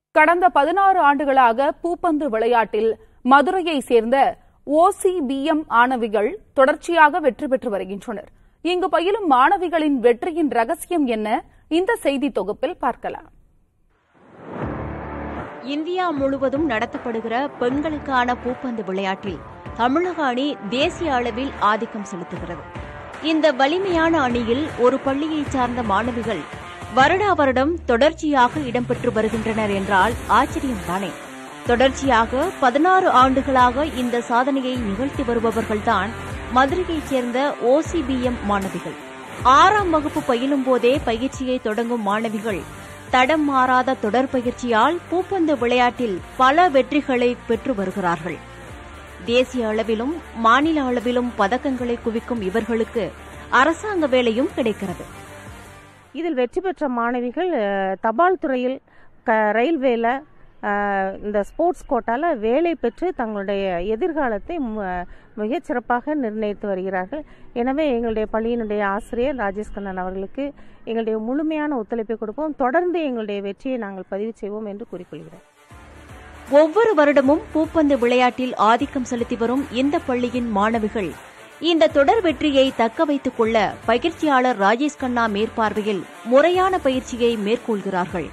கடந்த பதினாறு ஆண்டுகளாக பூப்பந்து விளையாட்டில் மதுரையை சேர்ந்த ஓசிபிஎம் மாணவிகள் தொடர்ச்சியாக வெற்றி பெற்று வருகின்றனர் இங்கு பயிலும் மாணவிகளின் வெற்றியின் ரகசியம் என்ன இந்த செய்தி தொகுப்பில் பார்க்கலாம் இந்தியா முழுவதும் நடத்தப்படுகிற பெண்களுக்கான பூப்பந்து விளையாட்டில் தமிழக அணி தேசிய அளவில் ஆதிக்கம் செலுத்துகிறது இந்த வலிமையான அணியில் ஒரு பள்ளியைச் சார்ந்த மாணவிகள் வருடா வருடம் தொடர்ச்சியாக இடம்பெற்று வருகின்றனர் என்றால் ஆச்சரியம்தானே தொடர்ச்சியாக பதினாறு ஆண்டுகளாக இந்த சாதனையை நிகழ்த்தி வருபவர்கள்தான் மதுரையைச் சேர்ந்த ஓசிபிஎம் மாணவிகள் ஆறாம் வகுப்பு பயிலும் போதே பயிற்சியை தொடங்கும் மாணவிகள் தடம் மாறாத தொடர் பயிற்சியால் பூப்பந்து விளையாட்டில் பல வெற்றிகளை பெற்று வருகிறார்கள் தேசிய அளவிலும் மாநில அளவிலும் பதக்கங்களை குவிக்கும் இவர்களுக்கு அரசாங்க வேலையும் கிடைக்கிறது இதில் வெற்றி பெற்ற மாணவிகள் அஹ், தபால் துறையில் க ரயில்வேல அஹ், இந்த ஸ்போர்ட்ஸ் கோட்டால வேலை பெற்று தங்களுடைய எதிர்காலத்தை மு- மிகச் சிறப்பாக நிர்ணயித்து வருகிறார்கள் எனவே எங்களுடைய பள்ளியினுடைய ஆசிரியர் ராஜேஷ் கண்ணன் அவர்களுக்கு எங்களுடைய முழுமையான ஒத்துழைப்பை கொடுப்போம் தொடர்ந்து எங்களுடைய வெற்றியை நாங்கள் பதிவு செய்வோம் என்று கூறிக்கொள்கிறேன் ஒவ்வொரு வருடமும் பூப்பந்து விளையாட்டில் ஆதிக்கம் செலுத்தி வரும் இந்த பள்ளியின் மாணவிகள் இந்த தொடர் வெற்றியை தக்க வைத்துக் கொள்ள பயிற்சியாளர் ராஜேஷ் கண்ணா மேற்பார்வையில் முறையான பயிற்சியை மேற்கொள்கிறார்கள்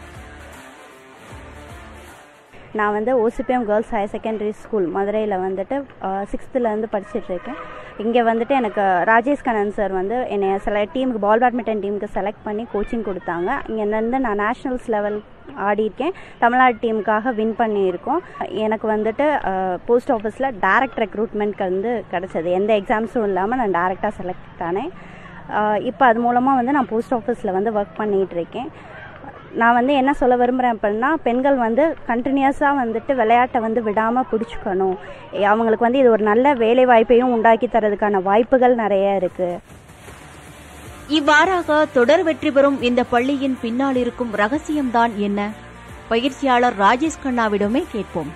நான் வந்து OCPM girls higher secondary school மதுரையில் வந்துட்டு சிக்ஸ்த்துலேருந்து படிச்சிட்ருக்கேன் இங்கே வந்துட்டு எனக்கு ராஜேஷ் கண்ணன் சார் வந்து என்னை செலக்ட் டீமுக்கு பால் பேட்மிண்டன் டீமுக்கு செலக்ட் பண்ணி கோச்சிங் கொடுத்தாங்க இங்கேருந்து நான் நேஷ்னல்ஸ் லெவல் ஆடியிருக்கேன் தமிழ்நாடு டீமுக்காக வின் பண்ணியிருக்கோம் எனக்கு வந்துட்டு போஸ்ட் ஆஃபீஸில் டைரக்ட் ரெக்ரூட்மெண்ட்க்கு வந்து கிடச்சது எந்த எக்ஸாம்ஸும் இல்லாமல் நான் டேரெக்டாக செலக்ட் ஆனேன் இப்போ அது மூலமாக வந்து நான் போஸ்ட் ஆஃபீஸில் வந்து ஒர்க் பண்ணிகிட்டு இருக்கேன் நான் வந்து என்ன சொல்ல விரும்புகிறேன் அப்படின்னா பெண்கள் வந்து கண்டினியூஸாக வந்துட்டு விளையாட்டை வந்து விடாமல் பிடிச்சிக்கணும் அவங்களுக்கு வந்து இது ஒரு நல்ல வேலை வாய்ப்பையும் உண்டாக்கி தரதுக்கான வாய்ப்புகள் நிறைய இருக்குது இவ்வாறாக தொடர் வெற்றி பெறும் இந்த பள்ளியின் பின்னால் இருக்கும் ரகசியம்தான் என்ன பயிற்சியாளர் ராஜேஷ் கண்ணாவிடமே கேட்போம்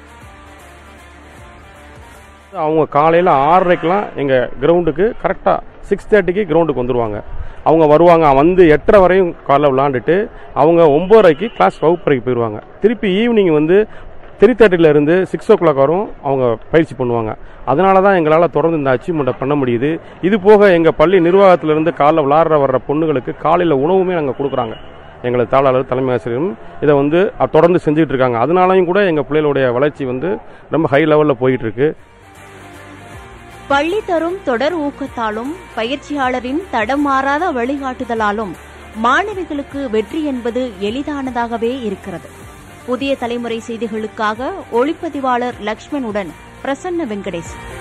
அவங்க காலையில் ஆறரைக்கெலாம் எங்கள் கிரவுண்டுக்கு கரெக்டாக சிக்ஸ் தேர்ட்டிக்கு கிரவுண்டுக்கு வந்துடுவாங்க அவங்க வருவாங்க வந்து எட்டரை வரையும் காலைல விளாண்டுட்டு அவங்க ஒம்போதரைக்கு கிளாஸ் வகுப்பறைக்கு போயிடுவாங்க திருப்பி ஈவினிங் வந்து த்ரீ தேர்ட்டிலேருந்து சிக்ஸ் ஓ கிளாக் வரும் அவங்க பயிற்சி பண்ணுவாங்க அதனால தான் எங்களால் தொடர்ந்து இந்த அச்சீவ்மெண்ட்டை பண்ண முடியுது இது போக எங்கள் பள்ளி நிர்வாகத்திலேருந்து காலைல விளாட்ற வர்ற பொண்ணுகளுக்கு காலையில் உணவுமே நாங்கள் கொடுக்குறாங்க எங்களது தாளாளர் தலைமை ஆசிரியரும் இதை வந்து அ- தொடர்ந்து செஞ்சுட்டு இருக்காங்க அதனாலையும் கூட எங்கள் பிள்ளைகளுடைய வளர்ச்சி வந்து ரொம்ப ஹை லெவலில் போயிட்டு இருக்கு பள்ளி தரும் தொடர் ஊக்கத்தாலும் பயிற்சியாளரின் தடம் மாறாத வழிகாட்டுதலாலும் மாணவிகளுக்கு வெற்றி என்பது எளிதானதாகவே இருக்கிறது புதிய தலைமுறை செய்திகளுக்காக ஒளிப்பதிவாளர் லக்ஷ்மணுடன் பிரசன்ன வெங்கடேஷ்